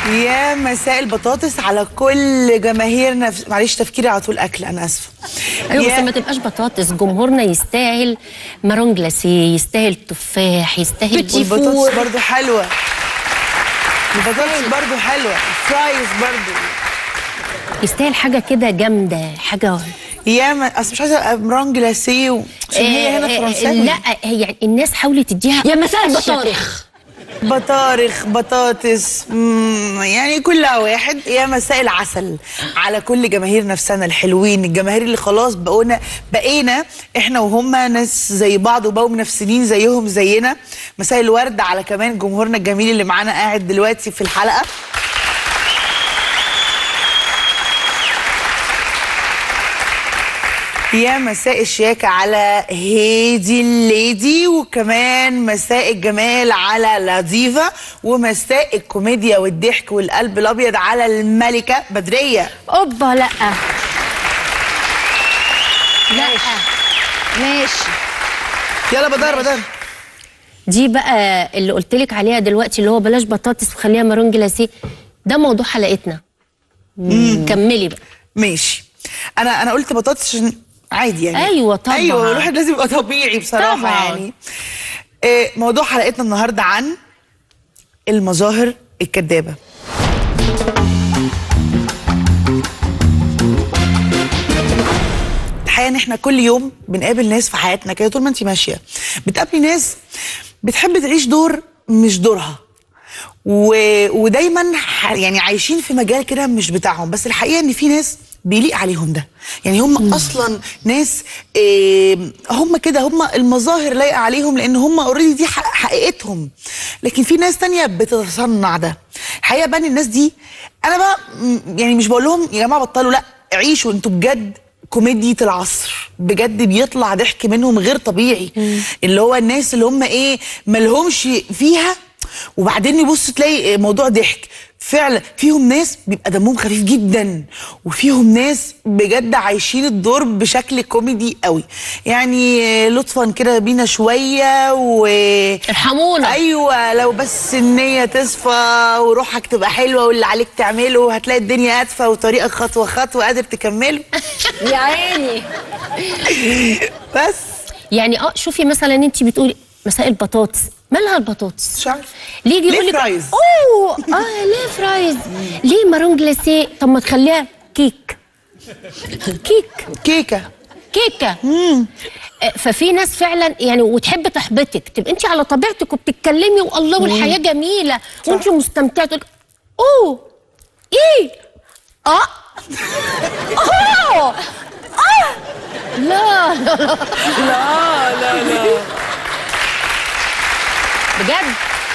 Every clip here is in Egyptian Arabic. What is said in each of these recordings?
يا مساء البطاطس على كل جماهيرنا في... معلش تفكيري على طول اكل انا اسفه ايوه يا- بس ما تبقاش بطاطس جمهورنا يستاهل مارون جلاسيه يستاهل تفاح يستاهل والبطاطس فور برضو حلوه البطاطس برضو حلوه فرايز برضو يستاهل حاجه كده جامده حاجه يا ما اصل مش عايزه ابقى مران جلاسيه و... عشان هي هنا آه، آه، فرنساوي لا هي الناس حاولت تديها يا مساء البطارخ بطارخ بطاطس مم، يعني كلها واحد يا مساء العسل على كل جماهير نفسنا الحلوين الجماهير اللي خلاص بقونا بقينا احنا وهم ناس زي بعض وبقوا منافسين زيهم زينا مساء الورد على كمان جمهورنا الجميل اللي معانا قاعد دلوقتي في الحلقه يا مساء الشياكة على هيدي الليدي وكمان مساء الجمال على لطيفة ومساء الكوميديا والضحك والقلب الأبيض على الملكة بدرية اوبا لا لا ماشي يلا بدار بدار دي بقى اللي قلت لك عليها دلوقتي اللي هو بلاش بطاطس وخليها مارون جلاسيه ده موضوع حلقتنا كملي بقى ماشي أنا أنا قلت بطاطس عشان عادي يعني أيوة طبعاً. أيوة الواحد لازم يبقى طبيعي بصراحة طبعاً. يعني إيه موضوع حلقتنا النهاردة عن المظاهر الكذابة الحقيقه ان احنا كل يوم بنقابل ناس في حياتنا كده طول ما انت ماشيه بتقابلي ناس بتحب تعيش دور مش دورها و... ودايما ح... يعني عايشين في مجال كده مش بتاعهم بس الحقيقه ان في ناس بيليق عليهم ده يعني هم اصلا ناس إيه هم كده هم المظاهر لايقه عليهم لان هم اوريدي دي ح- حقيقتهم لكن في ناس تانية بتتصنع ده الحقيقه بقى إن الناس دي انا بقى م- يعني مش بقول لهم يا جماعه بطلوا لا عيشوا انتوا بجد كوميديا العصر بجد بيطلع ضحك منهم غير طبيعي اللي هو الناس اللي هم ايه ملهمش فيها وبعدين يبص تلاقي موضوع ضحك فعلا فيهم ناس بيبقى دمهم خفيف جدا وفيهم ناس بجد عايشين الدور بشكل كوميدي قوي يعني لطفا كده بينا شويه و ارحمونا ايوه لو بس النيه تصفى وروحك تبقى حلوه واللي عليك تعمله هتلاقي الدنيا ادفى وطريقك خطوه خطوه قادر تكمله يا عيني بس يعني اه شوفي مثلا انت بتقولي مساء البطاطس مالها البطاطس مش عارفه ليه يجي ليه يقول لك فرايز؟ اوه اه ليه فرايز ليه مارون جلاسيه طب ما تخليها كيك كيك كيكه كيكه آه، ففي ناس فعلا يعني وتحب تحبطك تبقى انت على طبيعتك وبتتكلمي والله والحياه جميله وانت مستمتعه تقول اوه ايه اه اه اه لا لا لا لا لا لا بجد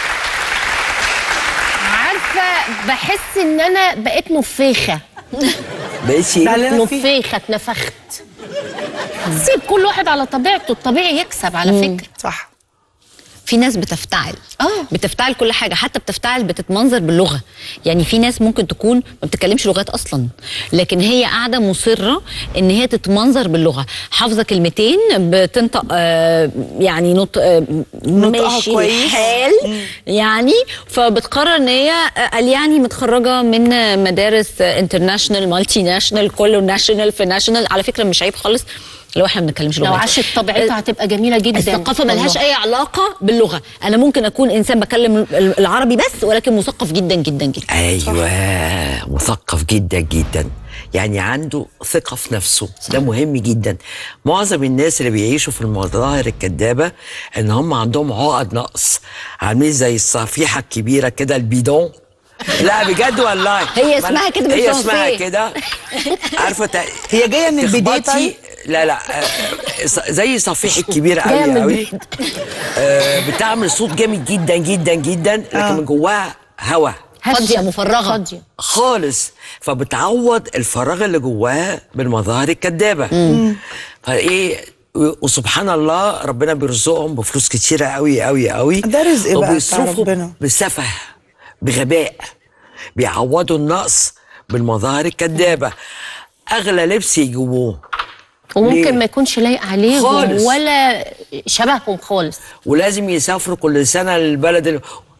عارفه بحس ان انا بقيت نفيخه ماشي ده اللي أنا فيه. نفيخه اتنفخت سيب كل واحد على طبيعته الطبيعي يكسب على فكره صح في ناس بتفتعل آه. بتفتعل كل حاجه حتى بتفتعل بتتمنظر باللغه يعني في ناس ممكن تكون ما بتتكلمش لغات اصلا لكن هي قاعده مصره ان هي تتمنظر باللغه حافظه كلمتين بتنطق آه يعني نطق آه نطقها ماشي كويس. الحال يعني فبتقرر ان هي آه، قال يعني متخرجه من مدارس انترناشونال مالتي ناشونال كله ناشونال في ناشونال على فكره مش عيب خالص لو احنا ما بنتكلمش لو لغات عاشت طبيعتها هتبقى جميله جدا الثقافه ملهاش والله. اي علاقه باللغه انا ممكن اكون انسان بكلم العربي بس ولكن مثقف جدا جدا جدا ايوه مثقف جدا جدا يعني عنده ثقة في نفسه ده مهم جدا معظم الناس اللي بيعيشوا في المظاهر الكدابة ان هم عندهم عقد نقص عاملين زي الصفيحة الكبيرة كده البيدون لا بجد والله هي اسمها كده هي بالفرنسية. اسمها كده عارفه تا- هي جايه من البدايه تخبطي طيب لا لا آه، ص- زي صفيح الكبير جاية من قوي قوي آه، بتعمل صوت جامد جدا جدا جدا لكن من جواها هوا فاضيه مفرغه فاضيه خالص فبتعوض الفراغ اللي جواها بالمظاهر الكدابه فايه وسبحان الله ربنا بيرزقهم بفلوس كتيره قوي قوي قوي ده رزق بقى بتاع وبيصرفوا ربنا. بسفه بغباء بيعوضوا النقص بالمظاهر الكدابه اغلى لبس يجيبوه ليه؟ وممكن ما يكونش لايق عليهم خالص. ولا شبههم خالص ولازم يسافروا كل سنه للبلد ال...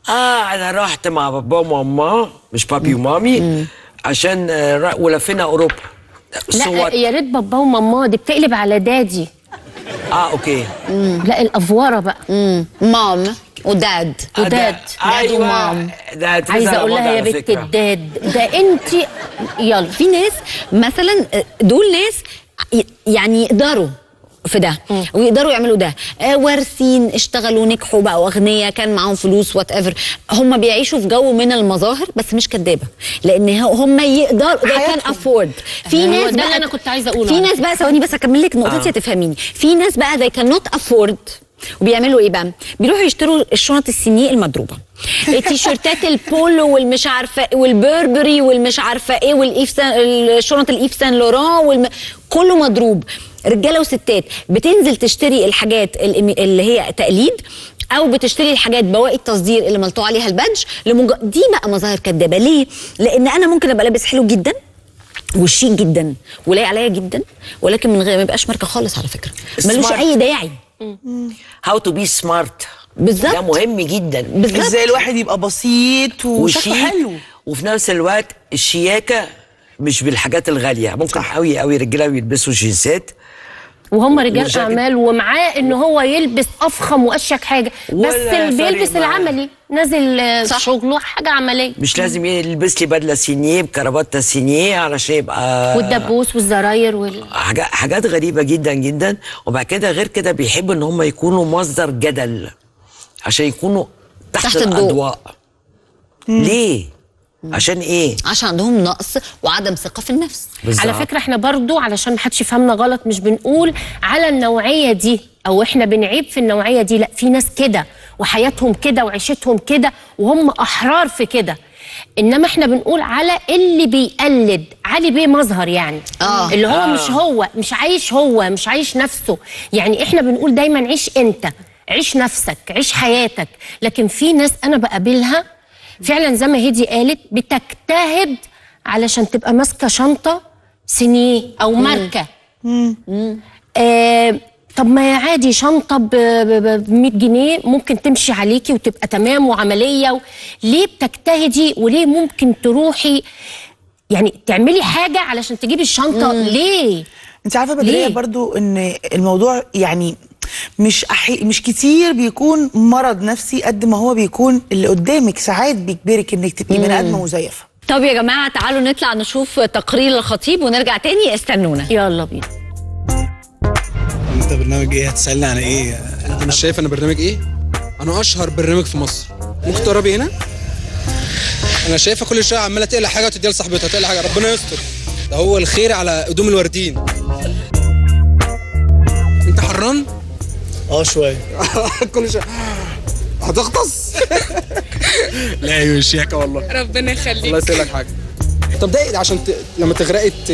اه انا رحت مع بابا وماما مش بابي ومامي عشان آه، را- ولفينا اوروبا لا صور يا ريت بابا وماما دي بتقلب على دادي اه اوكي لا الافواره بقى مم. مام وداد آه، ده- وداد داد ايوه ومام ده هتفيد عايزه على اقول بعض لها يا على بنت فكرة. الداد ده انت يلا في ناس مثلا دول ناس ي- يعني يقدروا في ده ويقدروا يعملوا ده آه وارثين اشتغلوا نجحوا بقوا اغنياء كان معاهم فلوس وات ايفر هم بيعيشوا في جو من المظاهر بس مش كدابه لان ه- هم يقدروا they كان حياتهم. افورد في هو ناس ده بقى اللي أنا كنت عايزة أقوله في على ناس بقى ثواني بس اكمل لك نقطتي تفهميني في ناس بقى they cannot afford وبيعملوا ايه بقى؟ بيروحوا يشتروا الشنط السينيه المضروبه التيشيرتات البولو والمش عارفه والبربري والمش عارفه ايه والايف سان الشنط الايف سان لوران والم... كله مضروب رجاله وستات بتنزل تشتري الحاجات الإم- اللي هي تقليد او بتشتري الحاجات بواقي التصدير اللي ملطوع عليها البادج لمج... دي بقى مظاهر كدابه ليه؟ لان انا ممكن ابقى لابس حلو جدا وشيك جدا ولايق عليا جدا ولكن من غير ما يبقاش ماركه خالص على فكره ملوش Smart. اي داعي هاو تو بي سمارت بالظبط. ده مهم جدا بالظبط. ازاي الواحد يبقى بسيط وشكله وشيك حلو وفي نفس الوقت الشياكه مش بالحاجات الغاليه ممكن قوي قوي رجاله بيلبسوا جينزات وهم رجال وجاكيت. اعمال ومعاه ان هو يلبس افخم واشك حاجه بس ولا اللي بيلبس فارق معاه. العملي نازل آه، صح. شغله حاجه عمليه مش لازم يلبس لي بدله سينيه بكرافته سينيه علشان يبقى والدبوس والزراير وال... حاجات حاجات غريبه جدا جدا وبعد كده غير كده بيحبوا ان هم يكونوا مصدر جدل عشان يكونوا تحت, تحت الضوء. الاضواء ليه عشان ايه عشان عندهم نقص وعدم ثقه في النفس بالظبط. على فكره احنا برضو علشان محدش يفهمنا غلط مش بنقول على النوعيه دي او احنا بنعيب في النوعيه دي لا في ناس كده وحياتهم كده وعيشتهم كده وهم احرار في كده انما احنا بنقول على اللي بيقلد علي بيه مظهر يعني آه. اللي هو مش هو مش عايش هو مش عايش نفسه يعني احنا بنقول دايما عيش انت عيش نفسك عيش حياتك لكن في ناس انا بقابلها فعلا زي ما هدي قالت بتجتهد علشان تبقى ماسكه شنطه سينيه او ماركه آه طب ما هي عادي شنطه ب 100 جنيه ممكن تمشي عليكي وتبقى تمام وعمليه و... ليه بتجتهدي وليه ممكن تروحي يعني تعملي حاجه علشان تجيبي الشنطه ليه انت عارفه بدريه ليه؟ برضو ان الموضوع يعني مش أحي... مش كتير بيكون مرض نفسي قد ما هو بيكون اللي قدامك ساعات بيجبرك انك تبقي بني ادمه مزيفه طب يا جماعه تعالوا نطلع نشوف تقرير الخطيب ونرجع تاني استنونا يلا بينا انت برنامج ايه هتسالني عن ايه انت مش شايف انا برنامج ايه انا اشهر برنامج في مصر ممكن تقربي هنا انا شايفه كل شويه عماله تقلق حاجه وتديها لصاحبتها تقلق حاجه ربنا يستر ده هو الخير على قدوم الوردين انت حران اه شويه كل شويه هتغطس لا يا شياكه والله ربنا يخليك الله يسهلك حاجه طب ده إيه؟ عشان ت... لما تغرقي ت...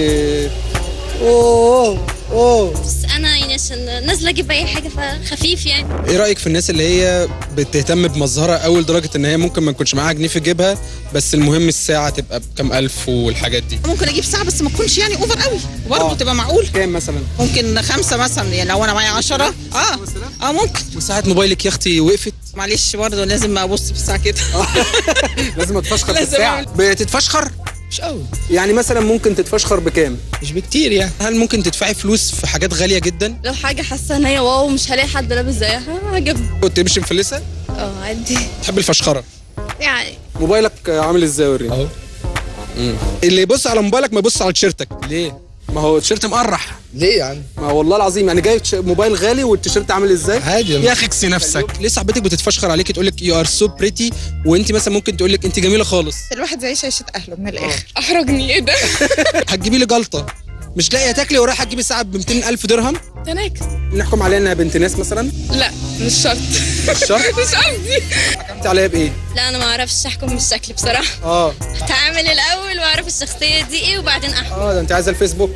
اوه اوه بس انا يعني عشان نازله اجيب اي حاجه فخفيف يعني ايه رايك في الناس اللي هي بتهتم بمظهرها قوي لدرجه ان هي ممكن ما يكونش معاها جنيه في جيبها بس المهم الساعه تبقى بكام الف والحاجات دي ممكن اجيب ساعه بس ما تكونش يعني اوفر قوي برضه آه. تبقى معقول كام مثلا ممكن خمسه مثلا يعني لو انا معايا عشرة اه اه ممكن وساعه موبايلك يا اختي وقفت معلش برضه لازم ابص في الساعه كده لازم اتفشخر في لازم الساعه أعمل- بتتفشخر مش قوي يعني مثلا ممكن تتفشخر بكام مش بكتير يعني هل ممكن تدفعي فلوس في حاجات غاليه جدا لو حاجه حاسه ان هي واو مش هلاقي حد لابس زيها هجيبها وتمشي مفلسه اه عادي تحب الفشخره يعني موبايلك عامل ازاي وريني اهو اللي يبص على موبايلك ما يبص على تيشيرتك ليه ما هو التيشيرت مقرح ليه يعني ما هو والله العظيم يعني جايب ش- موبايل غالي والتيشيرت عامل ازاي عادي يا اخي اكسي نفسك ليه صاحبتك بتتفشخر عليكي تقول لك يو ار سو بريتي وانت مثلا ممكن تقول لك انت جميله خالص الواحد يعيش عيشه اهله من الاخر احرجني ايه ده هتجيبي لي جلطه مش لاقيه تاكلي ورايحه تجيبي ساعه ب 200 الف درهم تناكس نحكم عليها انها بنت ناس مثلا لا مش شرط مش شرط مش قصدي حكمت عليها بايه لا انا ما اعرفش احكم بالشكل بصراحه اه هتعامل الاول واعرف الشخصيه دي ايه وبعدين احكم اه ده انت عايزه الفيسبوك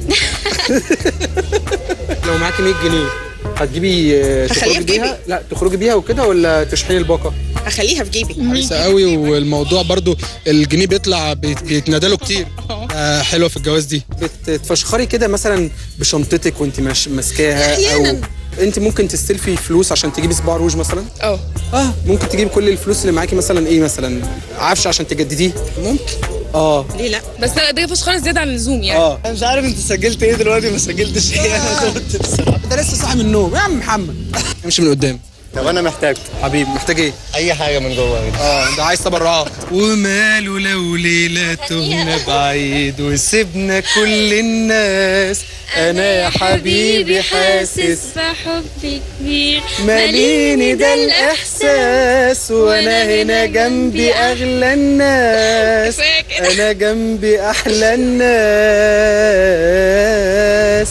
لو معاكي 100 جنيه هتجيبي آه، هخليها تخرجي في بيها جيبي. لا تخرجي بيها وكده ولا تشحني الباقه اخليها في جيبي كويسه قوي والموضوع برضو الجنيه بيطلع بيت- بيتنادى له كتير آه حلوه في الجواز دي بتتفشخري كده مثلا بشنطتك وانت مش ماسكاها او احيانا انت ممكن تستلفي فلوس عشان تجيبي صباع روج مثلا اه اه ممكن تجيبي كل الفلوس اللي معاكي مثلا ايه مثلا عفش عشان تجدديه ممكن اه ليه لا بس ده ده مفيش خالص زياده عن اللزوم يعني اه انا مش عارف انت سجلت ايه دلوقتي ما سجلتش ايه انا تهت بصراحه ده لسه صاحي من النوم يا عم محمد امشي من قدام طب انا محتاج حبيبي محتاج ايه اي حاجه من جوه اه ده عايز تبرعات وماله لو ليلة تهنا بعيد وسيبنا كل الناس انا يا حبيبي حاسس بحب كبير ماليني ده الاحساس وانا هنا جنبي اغلى الناس كفاية كده. انا جنبي احلى الناس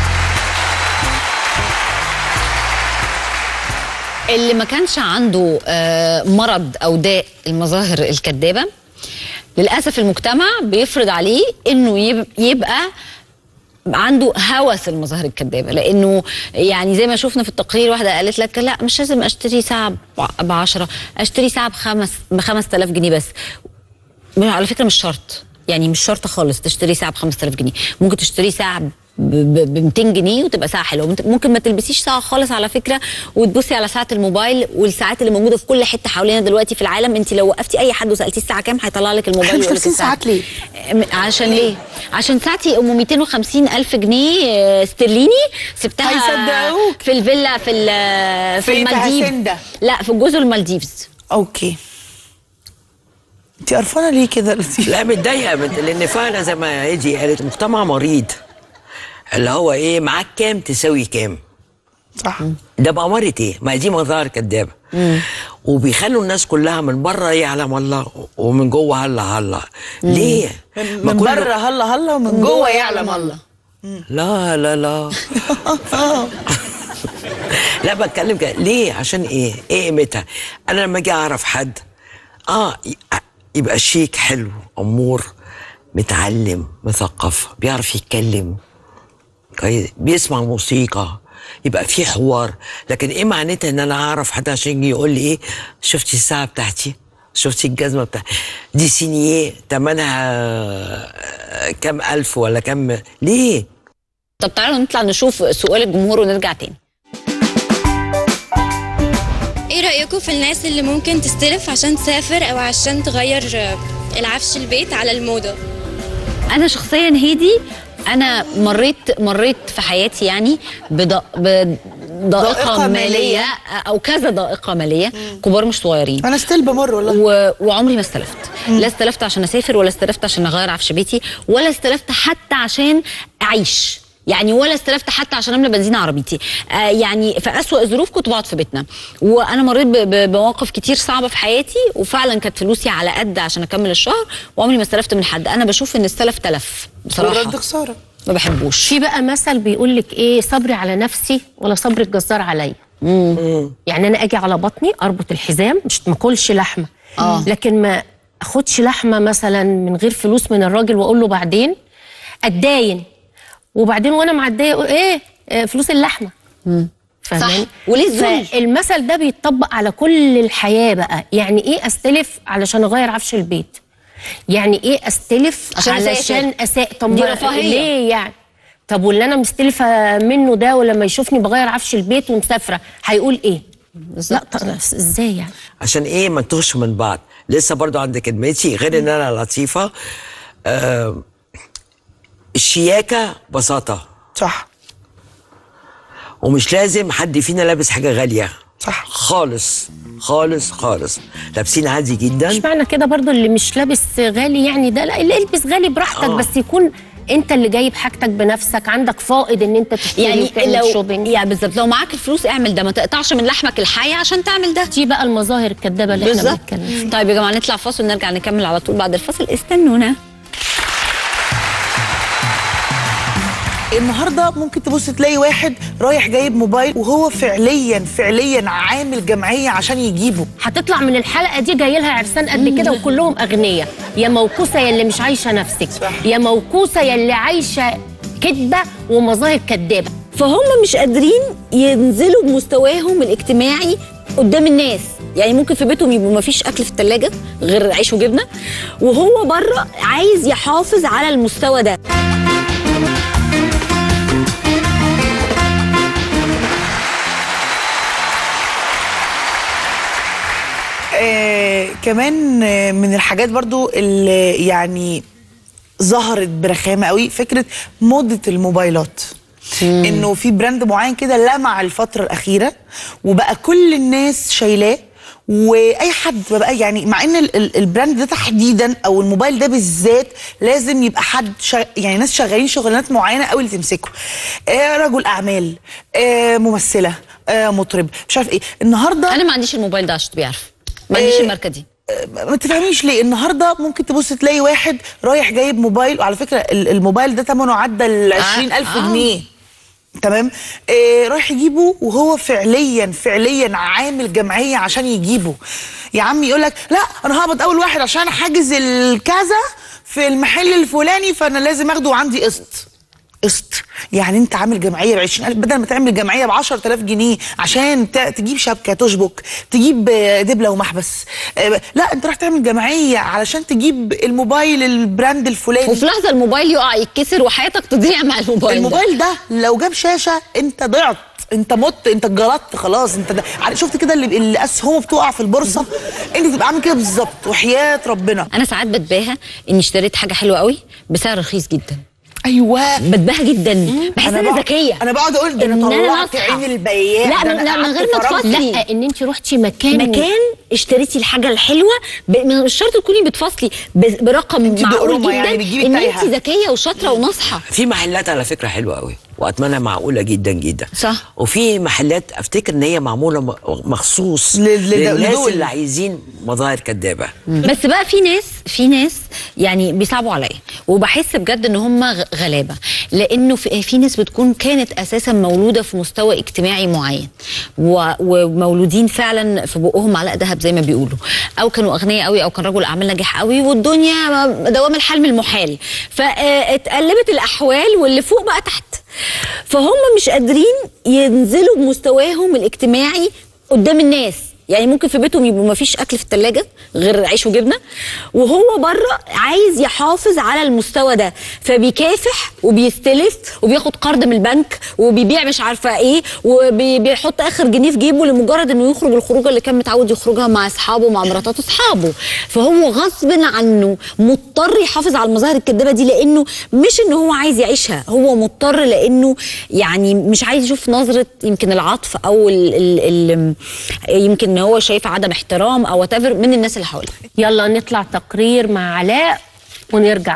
اللي ما كانش عنده آه، مرض او داء المظاهر الكذابه للاسف المجتمع بيفرض عليه انه يب- يبقى عنده هوس المظاهر الكذابه لانه يعني زي ما شفنا في التقرير واحده قالت لك لا مش لازم اشتري ساعه ب 10 اشتري ساعه بخمس ب 5000 جنيه بس على فكره مش شرط يعني مش شرط خالص تشتري ساعه ب 5000 جنيه ممكن تشتري ساعه ب 200 جنيه وتبقى ساعه حلوه ممكن- ممكن ما تلبسيش ساعه خالص على فكره وتبصي على ساعه الموبايل والساعات اللي موجوده في كل حته حوالينا دلوقتي في العالم انت لو وقفتي اي حد وسالتيه الساعه كام هيطلع لك الموبايل إحنا مش ويقول لك لابسين الساعة. ساعات ليه؟ م- عشان ليه؟ عشان ساعتي ام 250 الف جنيه آه، استرليني سبتها هيصدقوك. في الفيلا في ال- في في المالديف هاسندا. لا في جزر المالديفز اوكي انت قرفانه ليه كده لطيف لا متضايقه من- لان فعلا زي ما هيدي قالت مجتمع مريض اللي هو ايه معاك كام تساوي كام صح ده بأمارة ايه؟ ما هي دي مظاهر كدابة وبيخلوا الناس كلها من بره يعلم الله ومن جوه هلا هلا ليه؟ ما من كله- بره هلا هلا ومن جوه يعلم الله لا لا لا لا بتكلم كده ليه عشان ايه ايه قيمتها انا لما اجي اعرف حد اه ي- يبقى شيك حلو امور متعلم مثقف بيعرف يتكلم كويس بيسمع موسيقى يبقى في حوار لكن ايه معناتها ان انا اعرف حد عشان يجي يقول لي ايه شفتي الساعه بتاعتي شفتي الجزمه بتاعتي دي سينيه تمنها كام الف ولا كام ليه طب تعالوا نطلع نشوف سؤال الجمهور ونرجع تاني ايه رأيكم في الناس اللي ممكن تستلف عشان تسافر او عشان تغير آه، العفش البيت على الموضة انا شخصيا هيدي انا مريت مريت في حياتي يعني بض... بضائقه ضائقة ماليه مالية. او كذا ضائقه ماليه كبار مش صغيرين انا ستيل بمر والله و... وعمري ما استلفت لا استلفت عشان اسافر ولا استلفت عشان اغير عفش بيتي ولا استلفت حتى عشان اعيش يعني ولا استلفت حتى عشان املى بنزين عربيتي آه يعني في اسوأ الظروف كنت بقعد في بيتنا وانا مريت ب- ب- بمواقف كتير صعبه في حياتي وفعلا كانت فلوسي على قد عشان اكمل الشهر وعمري ما استلفت من حد انا بشوف ان السلف تلف بصراحه والرد خساره ما بحبوش في بقى مثل بيقول لك ايه صبري على نفسي ولا صبر الجزار عليا يعني انا اجي على بطني اربط الحزام مش ما اكلش لحمه آه. لكن ما اخدش لحمه مثلا من غير فلوس من الراجل واقول له بعدين اتداين وبعدين وانا معديه اقول ايه آه، فلوس اللحمه فاهماني؟ وليه الذل؟ فالمثل ده بيتطبق على كل الحياه بقى يعني ايه استلف علشان اغير عفش البيت يعني ايه استلف عشان أسافر. علشان اساء طب دي ما- رفاهية. ليه يعني طب واللي انا مستلفه منه ده ولما يشوفني بغير عفش البيت ومسافره هيقول ايه لا طب ازاي يعني عشان ايه ما نتوهش من بعض لسه برضو عند كلمتي غير ان انا لطيفه آه الشياكه بساطه صح ومش لازم حد فينا لابس حاجه غاليه صح خالص خالص خالص لابسين عادي جدا مش معنى كده برضو اللي مش لابس غالي يعني ده لا اللي البس غالي براحتك آه. بس يكون انت اللي جايب حاجتك بنفسك عندك فائض ان انت تشتري يعني وتعمل لو شوبينج يعني بالظبط لو معاك الفلوس اعمل ده ما تقطعش من لحمك الحي عشان تعمل ده دي بقى المظاهر الكدابه اللي احنا بالظبط بنتكلم فيها طيب يا جماعه نطلع فاصل ونرجع نكمل على طول بعد الفاصل استنونا النهارده ممكن تبص تلاقي واحد رايح جايب موبايل وهو فعليا فعليا عامل جمعيه عشان يجيبه هتطلع من الحلقه دي جاي لها عرسان قد كده وكلهم اغنياء يا موكوسه يا اللي مش عايشه نفسك يا موكوسه يا اللي عايشه كذبه ومظاهر كدابه فهم مش قادرين ينزلوا بمستواهم الاجتماعي قدام الناس يعني ممكن في بيتهم يبقوا ما فيش اكل في الثلاجه غير عيش وجبنه وهو بره عايز يحافظ على المستوى ده آه كمان آه، من الحاجات برضو اللي يعني ظهرت برخامه قوي فكره موضه الموبايلات انه في براند معين كده لمع الفتره الاخيره وبقى كل الناس شايلاه واي حد بقى يعني مع ان ال- ال- البراند ده تحديدا او الموبايل ده بالذات لازم يبقى حد شا يعني ناس شغالين شغلانات معينه قوي اللي تمسكه آه رجل اعمال آه ممثله آه مطرب مش عارف ايه النهارده انا ما عنديش الموبايل ده عشان تبقي عارفه ما عنديش إيه. الماركه دي ما تفهميش ليه النهارده ممكن تبص تلاقي واحد رايح جايب موبايل وعلى فكره ال- الموبايل ده ثمنه عدى ال 20000 آه. جنيه تمام إيه رايح يجيبه وهو فعليا فعليا عامل جمعيه عشان يجيبه يا عم يقول لك لا انا هقبض اول واحد عشان حاجز الكذا في المحل الفلاني فانا لازم اخده وعندي قسط قسط يعني انت عامل جمعيه ب 20000 بدل ما تعمل جمعيه ب 10000 جنيه عشان ت- تجيب شبكه تشبك تجيب آه، دبله ومحبس آه، لا انت راح تعمل جمعيه علشان تجيب الموبايل البراند الفلاني وفي لحظه الموبايل يقع يتكسر وحياتك تضيع مع الموبايل ده. الموبايل ده لو جاب شاشه انت ضعت انت مت انت اتجلطت خلاص انت ده عارف- شفت كده اللي اللي اسهمه بتقع في البورصه انت تبقى عامل كده بالظبط وحياه ربنا انا ساعات بتباهى اني اشتريت حاجه حلوه قوي بسعر رخيص جدا ايوه بتباهى جدا بحس أنا انا بقعد- ذكيه انا بقعد اقول ده إن انا أنا طلعت أصحى. عين البياع لا، ده من- أنا لا، من قعدت غير ما فرمت. تفصلي. لا ان انت رحتي مكان مكان اشتريتي الحاجه الحلوه ب- مش شرط تكوني بتفصلي ب- برقم انت معقول بقرمة جدا يعني بتجيبي ان التايهة. انت ذكيه وشاطره وناصحه في محلات على فكره حلوه قوي واتمنى معقوله جدا جدا صح. وفي محلات افتكر ان هي معموله م- مخصوص لل- لل- للناس لدول. اللي عايزين مظاهر كدابه بس بقى في ناس في ناس يعني بيصعبوا عليا وبحس بجد ان هم غ- غلابه لانه في, في ناس بتكون كانت اساسا مولوده في مستوى اجتماعي معين و- ومولودين فعلا في بقهم معلقه ذهب زي ما بيقولوا او كانوا اغنياء قوي او كان رجل اعمال ناجح قوي والدنيا ما- دوام الحال من المحال فاتقلبت الاحوال واللي فوق بقى تحت فهم مش قادرين ينزلوا بمستواهم الاجتماعي قدام الناس يعني ممكن في بيتهم يبقوا ما فيش اكل في الثلاجه غير عيش وجبنه وهو بره عايز يحافظ على المستوى ده فبيكافح وبيستلف وبياخد قرض من البنك وبيبيع مش عارفه ايه وبيحط اخر جنيه في جيبه لمجرد انه يخرج الخروجه اللي كان متعود يخرجها مع اصحابه ومع مراتات اصحابه فهو غصب عنه مضطر يحافظ على المظاهر الكدابه دي لانه مش ان هو عايز يعيشها هو مضطر لانه يعني مش عايز يشوف نظره يمكن العطف او ال ال ال يمكن ان هو شايف عدم احترام او whatever من الناس اللي حواليه يلا نطلع تقرير مع علاء ونرجع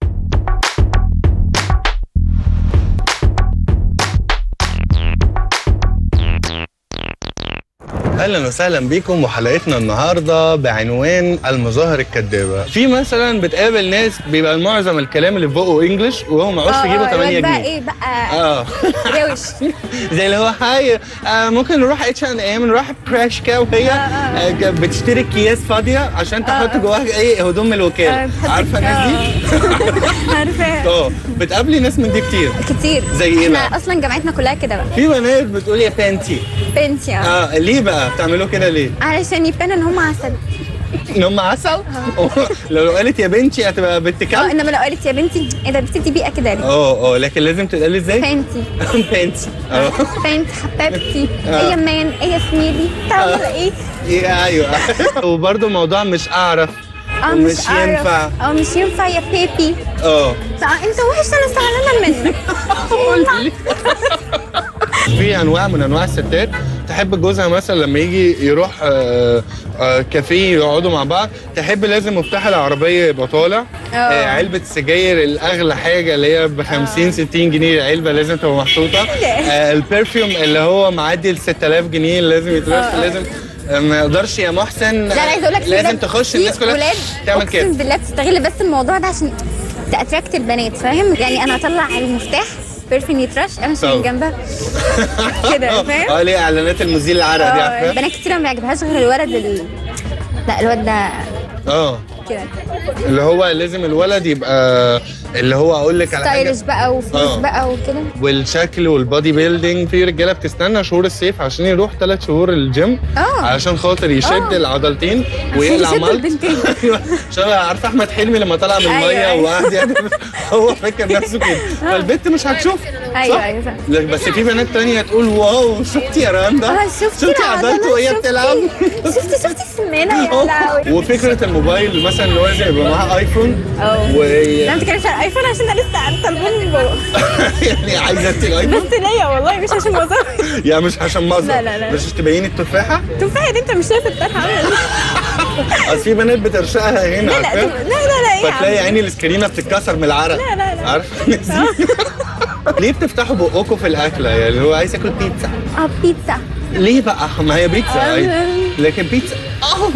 اهلا وسهلا بيكم وحلقتنا النهارده بعنوان المظاهر الكدابه في مثلا بتقابل ناس بيبقى معظم الكلام اللي في بقه انجلش وهو معوش يجيبه 8 بقى جنيه ايه بقى اه روش زي اللي هو هاي آه ممكن نروح اتش ان ام نروح براشكا وهي آه ج- بتشتري اكياس فاضيه عشان تحط جواها ايه هدوم من الوكاله عارفه الناس دي؟ عارفاها اه بتقابلي ناس من دي كتير كتير زي ايه احنا بقى؟ اصلا جامعتنا كلها كده بقى في بنات بتقول يا بنتي بنتي اه اه ليه بقى بتعملوا كده ليه؟ علشان يبان ان هم عسل ان هم عسل لو قالت يا بنتي هتبقى بنت اه كلب انما لو قالت يا بنتي ايه ده بنتي دي بيئه كده ليه اه اه لكن لازم تتقال ازاي؟ بنتي بنتي اه بنتي حبيبتي آه. ايه يا مان ايه يا سميلي تعمل ايه ايه ايوه وبرده الموضوع مش اعرف اه ومش مش أعرف. ينفع اه مش ينفع يا بيبي اه لا، انت وحش انا زعلانه منك في انواع من انواع الستات تحب جوزها مثلا لما يجي يروح آه، آه، كافيه يقعدوا مع بعض تحب لازم مفتاح العربيه يبقى طالع آه، علبه السجاير الاغلى حاجه اللي هي ب 50 60 جنيه العلبه لازم تبقى محطوطه آه، البرفيوم اللي هو معدي ال 6000 جنيه لازم يترش لازم آه، ما يقدرش يا محسن لا انا عايزه اقول لك في لازم ولاد- تخش في الناس كلها ولاد تعمل اقسم كده بالله بتستغل بس الموضوع ده عشان تاتراكت البنات فاهم يعني انا اطلع المفتاح بيرفين يترش امشي طبعا. من جنبها كده فاهم اه ليه اعلانات المزيل العرق دي اه عارفه البنات كتير ما بيعجبهاش غير الولد ال... لا الواد ده اه كده اللي هو لازم الولد يبقى اللي هو اقول لك على حاجه ستايلش بقى وفلوس آه. بقى وكده والشكل والبودي بيلدينج في رجاله بتستنى شهور الصيف عشان يروح ثلاث شهور الجيم آه. علشان خاطر يشد آه. العضلتين ويقلع يشد ملط البنتين. ايوه شبه عارفه احمد حلمي لما طلع من أيوة، الميه أيوة. وقعد يعني هو فاكر نفسه كده فالبنت مش هتشوف ايوه صح؟ ايوه صح لا، بس في بنات تانية تقول واو شفتي يا رندا اه شفتي شفتي عضلته وهي شفتي- بتلعب شفتي شفتي السمانه يا لهوي وفكره الموبايل مثلا اللي هو زي يبقى معاه ايفون اه و لا ما تتكلمش عن الايفون عشان انا لسه طالباني من بابا يعني عايزه انت الايفون بس ليا والله مش عشان مظهر يعني مش عشان مظهر لا، لا، لا. مش تبيني التفاحه تفاحه دي انت مش شايف الطرحه عامله ازاي اصل في بنات بترشقها هنا لا لا عارفة؟ لا لا لا ايه يا فتلاقي عم عيني السكرينه بتتكسر من العرق لا، لا، لا. عارفه ليه بتفتحوا بقكم في الاكله يعني اللي هو عايز ياكل بيتزا اه بيتزا ليه بقى ما هي بيتزا آه. أيوة. لكن بيتزا اه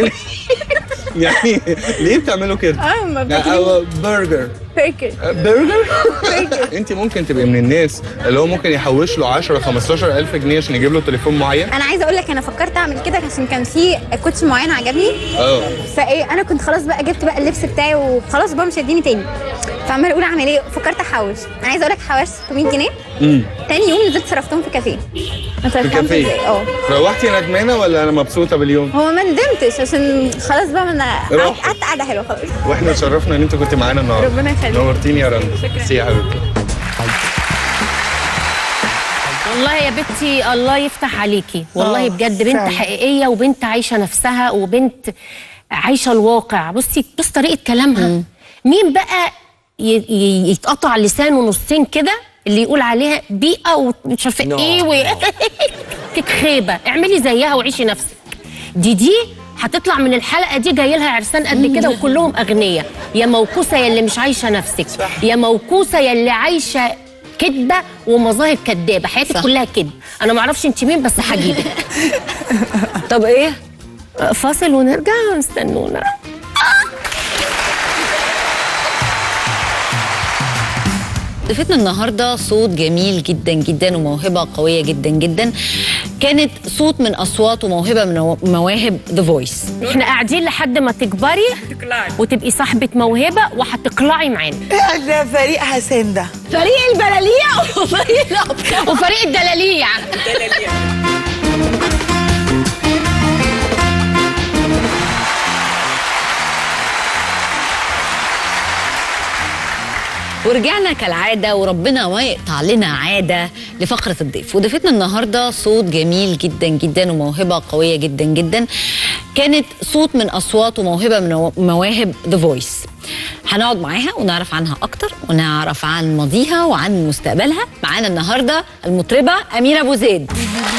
يعني ليه بتعملوا كده؟ اه ما يعني بتجيب أو برجر برجر برجر انت ممكن تبقي من الناس اللي هو ممكن يحوش له 10 15 الف جنيه عشان يجيب له تليفون معين انا عايزه اقول لك انا فكرت اعمل كده عشان كان في كوتش معين عجبني اه فايه انا كنت خلاص بقى جبت بقى اللبس بتاعي وخلاص بابا مش هيديني تاني فعمال اقول اعمل ايه فكرت احوش انا عايزه اقول لك حوشت 600 جنيه امم تاني يوم نزلت صرفتهم في كافيه انت في فهمت كافيه ازاي اه روحتي ندمانه ولا انا مبسوطه باليوم؟ هو ما ندمتش عشان خلاص بقى ما انا روح. قعدت قعدت قعده حلوه خلاص واحنا اتشرفنا ان انت كنت معانا النهارده ربنا يخليك. نورتيني يا رنا ميرسي يا حبيبتي والله يا بنتي الله يفتح عليكي والله آه، بجد بنت فعلا. حقيقيه وبنت عايشه نفسها وبنت عايشه الواقع بصي بص طريقه كلامها مين بقى ي- ي- يتقطع لسانه نصين كده اللي يقول عليها بيئه ومش عارفه No, ايه و... تتخيبه اعملي زيها وعيشي نفسك دي دي هتطلع من الحلقه دي جاي لها عرسان قد كده وكلهم اغنياء يا موكوسه يا اللي مش عايشه نفسك يا موكوسه يا اللي عايشه كذبه ومظاهر كدابه حياتك صح. كلها كذب انا ما اعرفش انت مين بس هجيبك طب ايه فاصل ونرجع استنونا ضيفتنا النهارده صوت جميل جدا جدا وموهبه قويه جدا جدا كانت صوت من اصوات وموهبه من مواهب ذا فويس احنا قاعدين لحد ما تكبري وتبقي صاحبه موهبه وهتقلعي معانا احنا فريق حسين ده فريق البلاليع وفريق الأبطال وفريق الدلاليع ورجعنا كالعاده وربنا ما يقطع لنا عاده لفقره الضيف وضيفتنا النهارده صوت جميل جدا جدا وموهبه قويه جدا جدا كانت صوت من اصوات وموهبه من مواهب ذا فويس هنقعد معاها ونعرف عنها اكتر ونعرف عن ماضيها وعن مستقبلها معانا النهارده المطربه اميره ابو زيد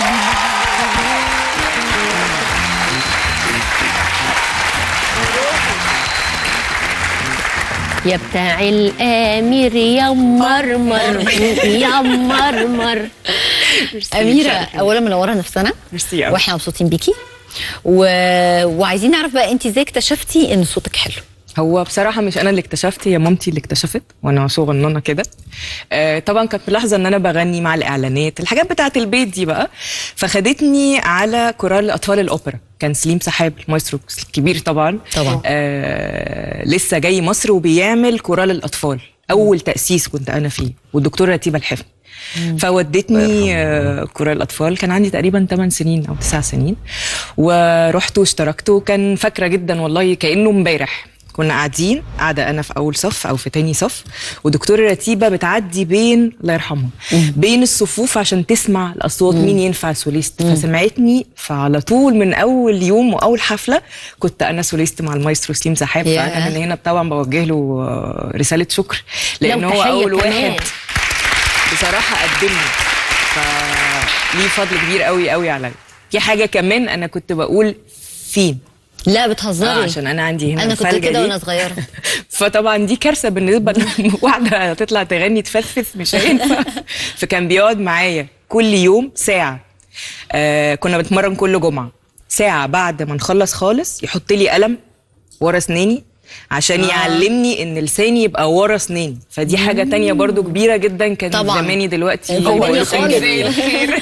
يا بتاع الامير يا مرمر يا مرمر اميره اولا منوره نفسنا ميرسي أوي. واحنا مبسوطين بيكي و... وعايزين نعرف بقى انت ازاي اكتشفتي ان صوتك حلو هو بصراحة مش أنا اللي اكتشفت هي مامتي اللي اكتشفت وأنا صغننة كده آه طبعا كانت ملاحظة إن أنا بغني مع الإعلانات الحاجات بتاعة البيت دي بقى فخدتني على كورال أطفال الأوبرا كان سليم سحاب المايسترو الكبير طبعا طبعا. آه لسه جاي مصر وبيعمل كورال الأطفال أول تأسيس كنت أنا فيه والدكتورة رتيبة الحفني فودتني آه، كورال الاطفال كان عندي تقريبا 8 سنين او 9 سنين ورحت واشتركت وكان فاكره جدا والله كانه امبارح كنا قاعدين قاعده انا في اول صف او في تاني صف ودكتوره رتيبه بتعدي بين الله يرحمها بين الصفوف عشان تسمع الاصوات مين ينفع سوليست فسمعتني فعلى طول من اول يوم واول حفله كنت انا سوليست مع المايسترو سليم سحاب ياه. فانا من هنا طبعا بوجه له آه، رساله شكر لان لو هو تحية اول كمان. واحد بصراحه قدمني فليه فضل كبير قوي قوي عليا في حاجه كمان انا كنت بقول فين لا بتهزري آه عشان انا عندي هنا انا كنت الفلجة كده دي. وانا صغيره فطبعا دي كارثه بالنسبه لواحده تطلع تغني تفلسف مش هينفع فكان بيقعد معايا كل يوم ساعه آه كنا بنتمرن كل جمعه ساعه بعد ما نخلص خالص يحط لي قلم ورا اسناني عشان آه. يعلمني ان لساني يبقى ورا اسناني فدي حاجه تانية برضو كبيره جدا كان طبعاً. زماني دلوقتي الدنيا بقول لكم خالص. جزاء الخير.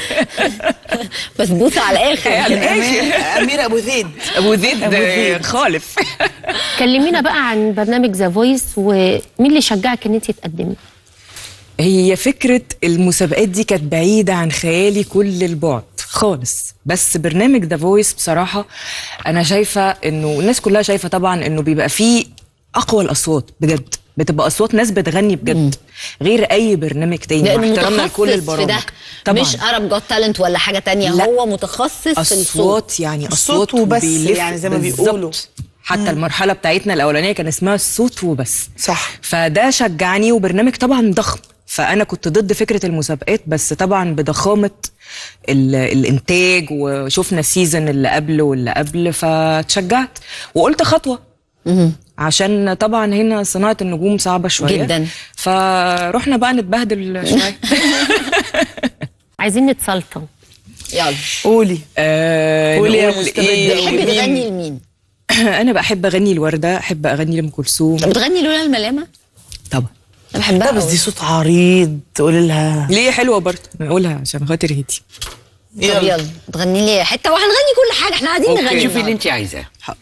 بس بوسه على الاخر على الآخر. امير ابو زيد ابو زيد آه، خالف كلمينا بقى عن برنامج ذا فويس ومين اللي شجعك ان انت تقدمي هي فكرة المسابقات دي كانت بعيدة عن خيالي كل البعد خالص بس برنامج ذا فويس بصراحة أنا شايفة إنه الناس كلها شايفة طبعا إنه بيبقى فيه أقوى الأصوات بجد بتبقى أصوات ناس بتغني بجد غير أي برنامج تاني لانه مع احترامنا متخصص لكل في البرامج ده طبعا مش ارب جوت تالنت ولا حاجه تانية لا. هو متخصص في الصوت أصوات يعني الصوت أصوات وبس وبيلف يعني زي ما بالظبط. بيقولوا. حتى المرحلة بتاعتنا الأولانية كان اسمها الصوت وبس صح فده شجعني وبرنامج طبعا ضخم فانا كنت ضد فكره المسابقات بس طبعا بضخامه ال- الانتاج وشفنا السيزون اللي قبله واللي قبل فتشجعت وقلت خطوه عشان طبعا هنا صناعه النجوم صعبه شويه جداً. فرحنا بقى نتبهدل شويه عايزين نتسلطن يلا قولي آه قولي يا نقول مستبدة. إيه بتحبي ومين؟ تغني لمين؟ انا بحب اغني الورده احب اغني لام كلثوم بتغني لولا الملامه؟ طبعا انا بحبها لا بس أوي. دي صوت عريض تقولي لها ليه حلوه برضه نقولها عشان خاطر هدي طب يلا تغني لي حته وهنغني كل حاجه احنا قاعدين أوكي. نغني شوفي اللي النهاردة. انت عايزاه حاضر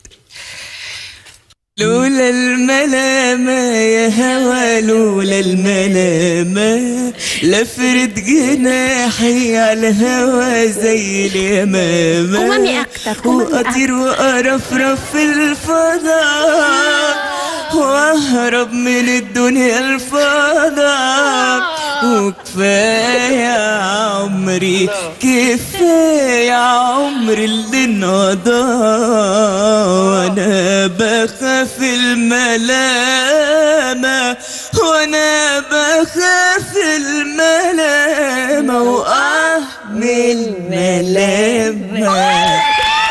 لولا الملامة يا هوا لولا الملامة لفرد جناحي على الهوا زي اليمامة قومي أكتر، قومي وأطير وأرفرف في الفضاء وأهرب من الدنيا الفضاء وكفاية عمري كفاية عمري اللي انقضى وانا بخاف الملامة وانا بخاف الملامة واه من الملامة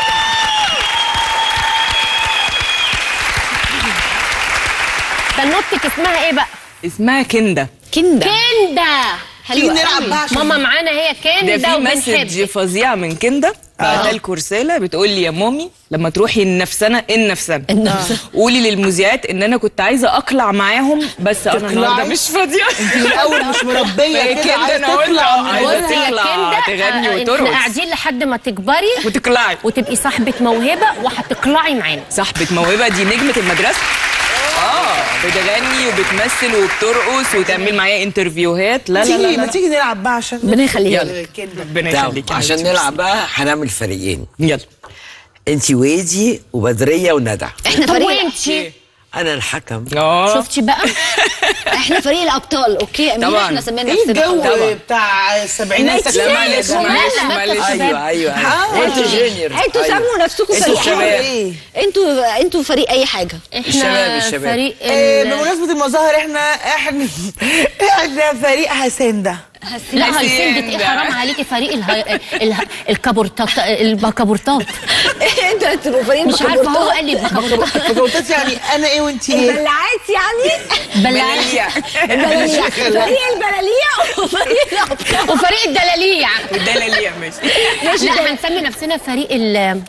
بنوتك اسمها ايه بقى اسمها كندا كندا كندا حلوة نلعب قوي. بقى عشان ماما معانا هي ده كندا في مسج وبنحبك فظيع من كندا بعتها لكم رساله بتقول لي يا مامي لما تروحي النفسنه النفسنه النفسنة. قولي للمذيعات ان انا كنت عايزه اقلع معاهم بس انا تقلعي؟ النهارده مش فاضيه انت من الاول مش مربيه هي كده كده عايزه أنا قلت تطلع من عايزة بره. بصي يا تطلع كندا تغني آه، وترقص. احنا قاعدين لحد ما تكبري وتقلعي وتبقي صاحبة موهبة وهتقلعي معانا صاحبة موهبة دي نجمة المدرسة اه بتغني وبتمثل وبترقص وتعمل معايا انترفيوهات لا لا لا, تيجي لا. ما تيجي نلعب بقى عشان ربنا يخليها يلا ربنا طب يخليك يا عشان حبيبتي. نلعب بقى هنعمل فريقين يلا انت وادي وبدريه وندى احنا طب فريق وانتي انا الحكم اه شفتي بقى احنا فريق الابطال اوكي امين طبعاً. احنا سمينا ايه نفسنا الجو أبطال. بتاع السبعينات لا معلش لا، معلش لا، معلش ايوه ايوه آه. ايوه انتوا جونيور انتوا أيوة. سموا نفسكم انتوا فريق الشباب. ايه انتوا انتوا فريق اي حاجه احنا الشباب- الشباب. فريق إيه، ال- بمناسبة المظاهر احنا احنا احنا فريق هسندة لا هيسندت ايه حرام عليكي فريق اله... اله... الكابورتات البكابورتات انتوا هتبقوا فريق مش عارفه هو بكابورتات. قال لي البكابورتات فقلت يعني انا ايه وانت ايه البلعات يعني بلاليع البلاليع فريق البلاليع وفريق الابطال وفريق الدلاليع الدلاليع ماشي لا هنسمي نفسنا فريق ال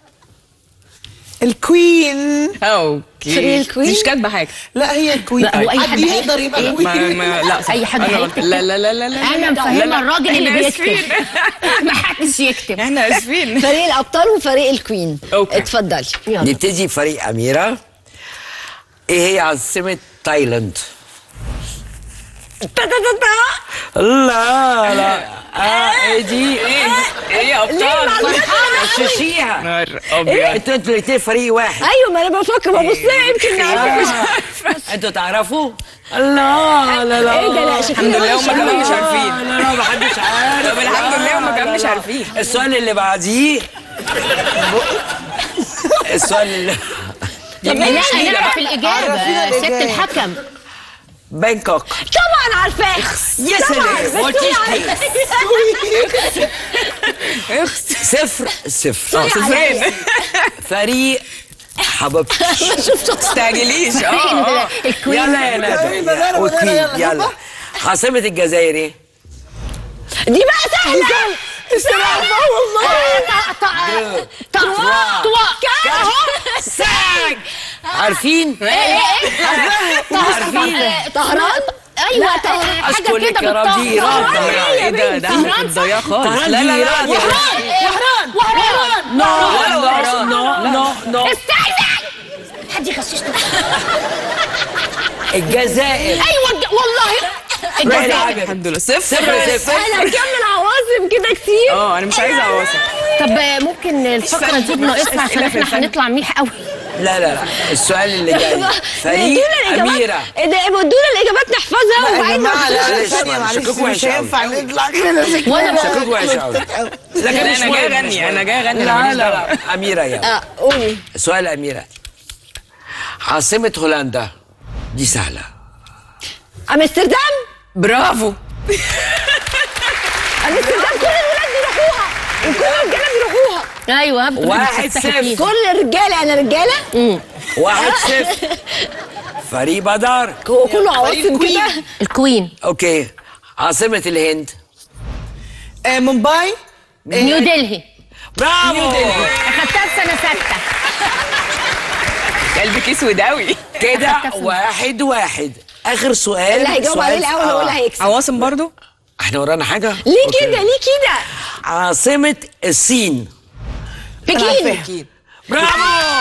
الكوين اوكي فريق الكوين؟ مش كاتبه حاجه لا هي الكوين لا، هو أي حد حد يقدر يبقى ما الكوين ما لا صح. أي حد أنا هيكتب. غلط. لا لا لا لا لا انا لا، مفهمه لا. الراجل اللي إحنا بيكتب آسفين. ما حدش يكتب احنا اسفين فريق الابطال وفريق الكوين أوكي. اتفضلي يلا نبتدي فريق أميرة إيه هي عاصمة تايلاند؟ لا لا اه ايه دي ايه ايه يا ابطال غششيها نار ابيض انتوا انتوا الاثنين فريق واحد ايوه ما انا بفكر ببص لها يمكن نعرف انتوا تعرفوا؟ لا لا لا ايه ده لا الحمد لله هم كمان مش عارفين لا لا محدش عارف طب الحمد لله هم كمان مش عارفين السؤال اللي بعديه السؤال اللي لا نيلة نعرف بقى. الاجابه عرفينا ست الإجابة. الحكم بانكوك طبعا عارفاه يا سلام ما قلتيش ليه؟ صفر صفر اه صفرين فريق حبيبتي تستعجليش اه اه الكوين يلا يا ندى يلا، وكوين يلا، يلا. يلا عاصمة الجزائر ايه؟ دي بقى سهله ساك عارفين؟ عارفين؟ طهران ايوه حاجه أشكر لك كده يا رب، دي بالطاقه رابطة. ايه ده ده احنا في الضياع خالص طهران لا دي لا لا رابطة. لا وحران وحران نو نو نو نو استنى حد يغششني الجزائر ايوه الج- والله باقي الجزائر العجب الحمد لله صفر صفر صفر انا مكمل عواصم كده كتير اه انا مش عايزه عواصم طب آه، ممكن الفقره دي بناقصها عشان أسئلة في احنا الفن. هنطلع ميح قوي لا لا لا السؤال اللي جاي فريق ادونا الإجابات- أميرة إيه ده ادونا الاجابات نحفظها يا وبعدين جماعه لا لا معلش، ثانيه معلش، معلش شكلكم مش وحش أوي. هينفع نطلع كده وانا شكلكم وحش قوي لكن أنا مش جاي مهم، أغني، مش أنا مهم. جاي أغني، أنا لا ماليش لا دعوة. لا أميرة يا اه قولي سؤال أميرة عاصمة هولندا دي سهلة امستردام برافو امستردام كل الولاد بيروحوها وكل الرجاله بيروحوها ايوه هبدأ واحد تفتحي صفر. فيها. كل الرجاله انا رجاله واحد صفر فريق بدر هو كله عواصم كده الكوين أوكي عاصمة الهند آه، مومباي نيو دلهي برافو اخدتها في سنه سته قلبك اسود قوي كده واحد واحد آخر سؤال اللي هيجاوب سؤال- عليه الاول هو اللي آه. هيكسب عواصم برضو احنا ورانا حاجة؟ ليه أوكي. كده ليه كده عاصمة الصين بكين برافو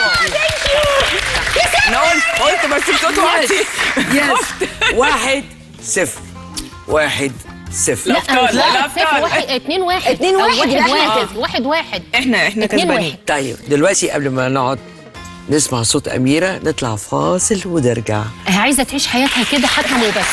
انا قلت قلت بس الصوت واطي يس واحد صفر واحد صفر لا الأبطال، لا الأبطال. صفر واحد اتنين واحد اتنين أو واحد، واحد يبقى إحنا واحد واحد واحد احنا احنا اتنين كسبانين واحد. طيب دلوقتي قبل ما نقعد نسمع صوت أميرة نطلع فاصل ونرجع عايزه تعيش حياتها كده حكم وبس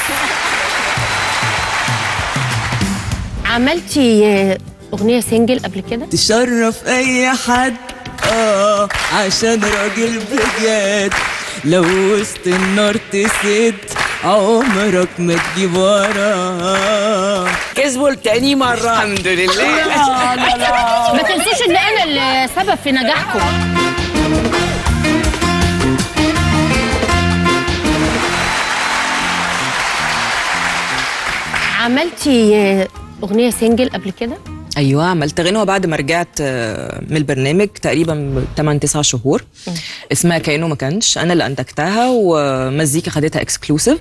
عملتي آه، اغنيه سنجل قبل كده تشرف اي حد اه عشان راجل بجد لو وسط النار تسد عمرك ما تجيب وراه كسبوا لتاني مرة الحمد لله ما تنسوش ان انا السبب في نجاحكم عملتي آه، اغنيه سنجل قبل كده ايوه عملت غنوه بعد ما رجعت آه، من البرنامج تقريبا 8 9 شهور اسمها كانه ما كانش انا اللي انتجتها ومزيكا خدتها اكسكلوسيف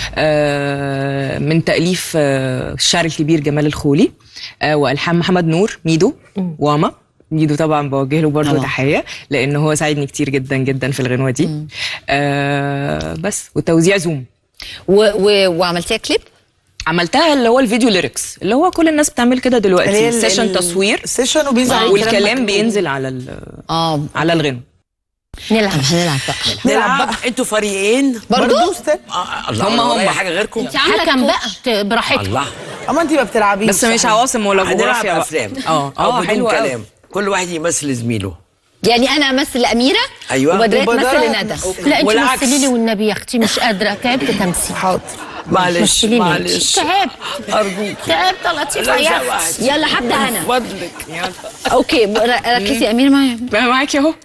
من تاليف آه، الشاعر الكبير جمال الخولي آه، والحان محمد نور ميدو واما ميدو طبعا بوجه له برضه طبعا. تحيه لان هو ساعدني كتير جدا جدا في الغنوه دي آه بس والتوزيع زوم و... و... وعملتيها كليب عملتها اللي هو الفيديو ليركس اللي هو كل الناس بتعمل كده اللي هي دلوقتي ال- سيشن ال- تصوير سيشن وبينزل عليه والكلام مكتوب. بينزل على ال- اه على الغنى نلعب طب هنلعب بقى نلعب انتوا فريقين برضه استاذ آه الله هم- هم هم. حاجة غيركم حكم بقى ت- براحتك الله اما انت ما بتلعبيش بس مش عواصم ولا هنلعب جغرافيا بقى. أفلام اه أو اه بدون حلو قوي كلام كل واحد يمثل زميله يعني انا امثل اميره أيوة. وبدرية وبدرية تمثل ندى لا انت والعكس. مثلي لي والنبي يا اختي مش قادره تعبت تمثيل حاضر معلش مثلي لي معلش تعبت أرجوك تعبت لطيفه لا يا سواحد يلا هبدا انا فضلك اوكي ب- ر- ركزي يا اميره معايا بقى معاكي اهو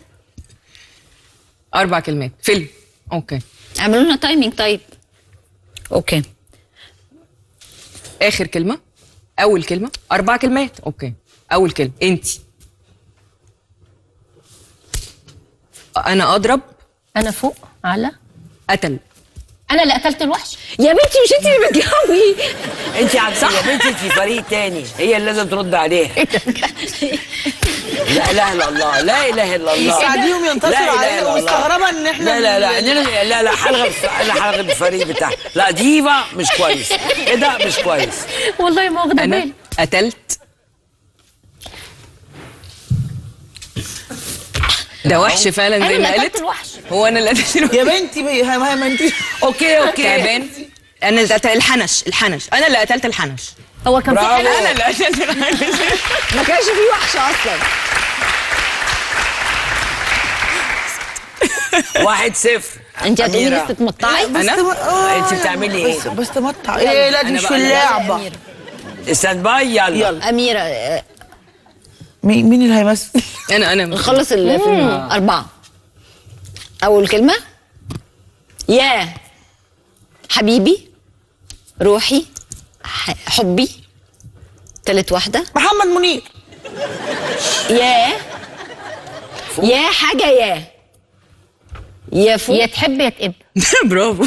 اربع كلمات فيلم اوكي اعملوا لنا تايمينج طيب اوكي اخر كلمه اول كلمه اربع كلمات اوكي اول كلمه انت انا اضرب انا فوق على قتل انا اللي قتلت الوحش يا بنتي مش انت اللي بتجاوبي انت عارفه يا بنتي انت فريق تاني هي اللي لازم ترد عليها لا اله الا الله لا اله الا الله يساعديهم لا ينتصروا إله علينا إلا الله. ومستغربه ان احنا لا لا لا إننا- لا لا حلقه انا حلقه الفريق بتاعها لا ديفا مش كويس ايه ده مش كويس والله ما واخده انا بالي قتلت ده وحش فعلا انا زي اللي ما قتلت قالت الوحش هو انا اللي قتلت الوحش يا بنتي بي- ما ما- ما انت اوكي اوكي تعبان انا اللي قتلت الحنش الحنش انا اللي قتلت الحنش هو كان في برافو. حاجه انا اللي قتلت الحنش ما كانش في وحش اصلا واحد صفر انت هتقولي أميرة. لسه تمطعي أنا؟ انت بتعملي ايه؟ بس بس تمتع ايه لا دي أنا مش بقى- في اللعبه أميرة. ستاند باي يلا يلا اميره آه، مين مين اللي هيمثل انا انا نخلص الفيلم اربعه اول كلمه يا حبيبي روحي ح- حبي تالت واحده محمد منير يا يا حاجه يا يا فوق يا تحب يا تقب برافو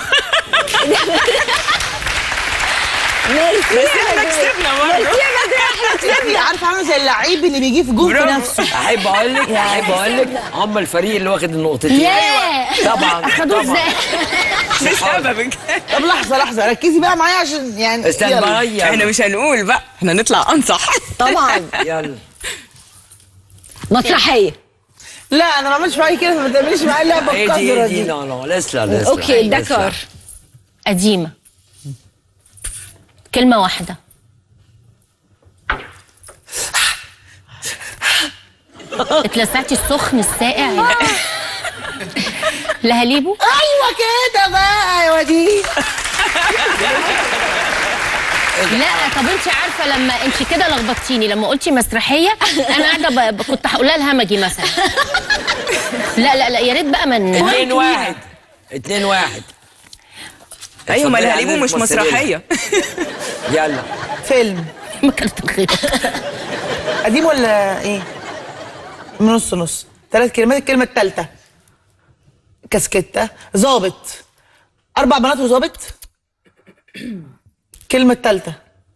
ميرسي احنا كسبنا برضه كسبني عارفه عامله زي اللعيب اللي بيجيب جول في برافو. نفسه احب اقول لك احب اقول لك هم الفريق اللي واخد النقطتين يا طبعا خدوه طبعا. ازاي بسببك طب لحظه لحظه ركزي بقى معايا عشان يعني استنى يلا. بقى، يلا. احنا مش هنقول بقى احنا نطلع انصح طبعا يلا مسرحيه لا انا ما بعملش معاكي كده ما تعمليش معايا اللعبه هي دي القذره هي دي دي لا لا لسه لسه اوكي لسه. دكار قديمه كلمه واحده اتلسعتي السخن الساقع لهاليبو ايوه كده بقى يا وديع لا طب انت عارفه لما انت كده لخبطتيني لما قلتي مسرحيه انا قاعده ب- ب- كنت هقولها الهمجي مثلا لا لا لا يا ريت بقى من اتنين واحد اتنين واحد ايوه ما اتفضلي الهليبو عندك مش ممثلين. مسرحيه يلا فيلم مكلت الخير قديم ولا ايه من نص نص ثلاث كلمات الكلمه الثالثه كاسكته ظابط اربع بنات وظابط الكلمه الثالثه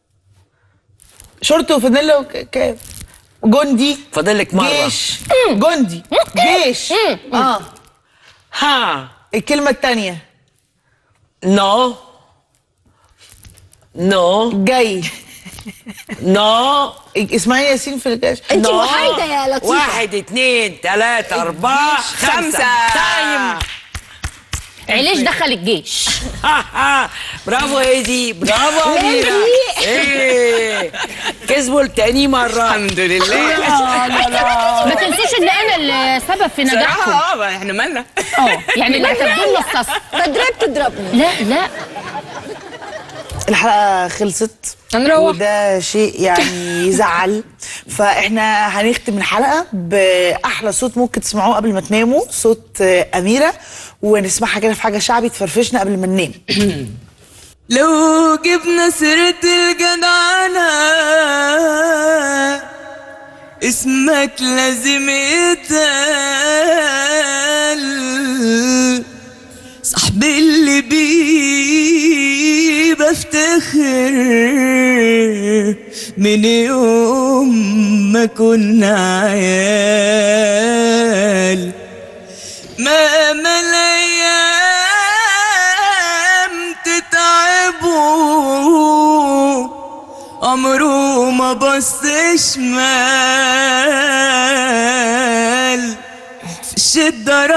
شورت وفانيلا وكاب جندي فاضل لك مره جيش جندي جيش اه ها الكلمه الثانيه نو نو جاي نو اسماعيل ياسين في الجيش انت نو. وحيده يا لطيفه واحد اتنين تلاتة أربعة خمسة خمسة. تايم علاش دخل الجيش برافو هيدي برافو أميرة إيه كسبوا التاني مرة الحمد لله ما تنسوش ان انا السبب في نجاحكم صراحه اه بقى احنا مالنا اه يعني لا تبدون نصص تضرب تضربني لا لا الحلقه خلصت هنروح. وده شيء يعني يزعل فاحنا هنختم الحلقه باحلى صوت ممكن تسمعوه قبل ما تناموا صوت آه، اميره ونسمعها كده في حاجه شعبي تفرفشنا قبل ما ننام لو جبنا سيرة الجدعنة اسمك لازم يتقال صاحبي اللي بيه بفتخر من يوم ما كنا عيال ما ما الايام تتعبوا عمره ما بص شمال في الشدة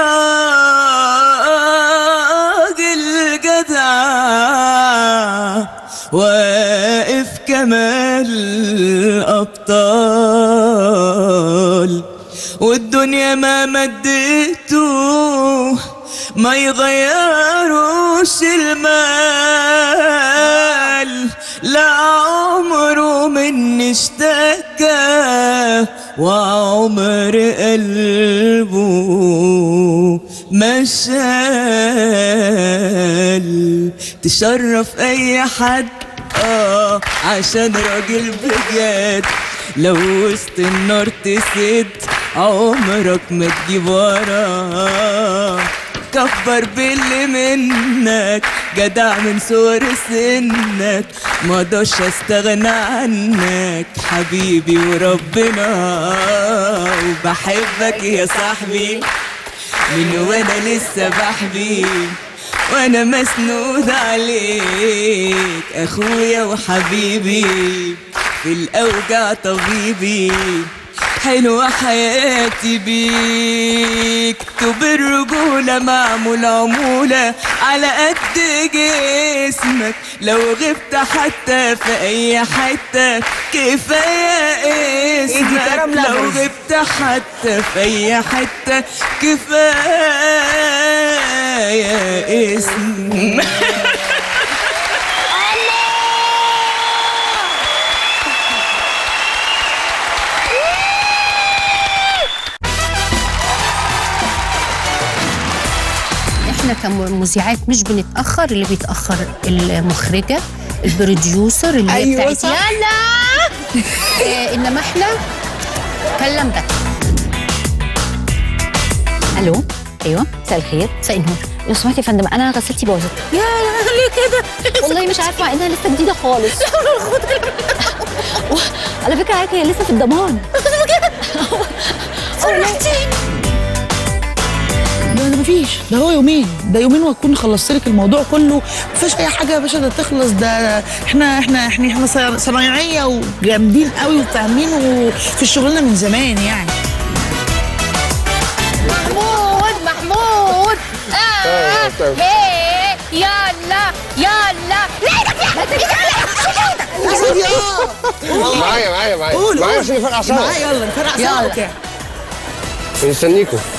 راجل جدع واقف كمال الأبطال والدنيا ما مدته ما يغيروش المال لا عمره من اشتكى وعمر قلبه ما شال تشرف اي حد اه عشان راجل بجد لو وسط النار تسد عمرك ما تجيب وراه كبر باللي منك جدع من صور سنك ما اقدرش استغنى عنك حبيبي وربنا وبحبك يا صاحبي من وانا لسه بحبي وانا مسنود عليك اخويا وحبيبي في الاوجع طبيبي حلوة حياتي بيك طب الرجولة معمول عمولة على قد جسمك لو غبت حتى في أي حتة كفاية اسمك كرم لو لبن. غبت حتى في أي حتة كفاية اسمك احنا كمذيعات مش بنتاخر اللي بيتاخر المخرجه البروديوسر اللي هي أيوة بتاعت صح. يلا آه انما احنا كلام ده الو ايوه مساء الخير مساء النور لو سمحتي يا فندم انا غسلتي باظت يا ليه كده والله مش عارفه مع انها لسه جديده خالص على فكره عارفه هي لسه في الضمان فرحتي ده انا مفيش ده هو يومين ده يومين واكون خلصت لك الموضوع كله مفيش اي حاجه يا باشا ده تخلص ده احنا احنا احنا احنا صنا- صنايعيه وجامدين قوي وفاهمين وفي الشغلانه من زمان يعني محمود محمود آه طيب. هي يلا يلا يا سيدي اه معايا معايا معايا قول معايا قول عشان نفرقع سوا معايا يلا نفرقع سوا يلا. وبتاع مستنيكم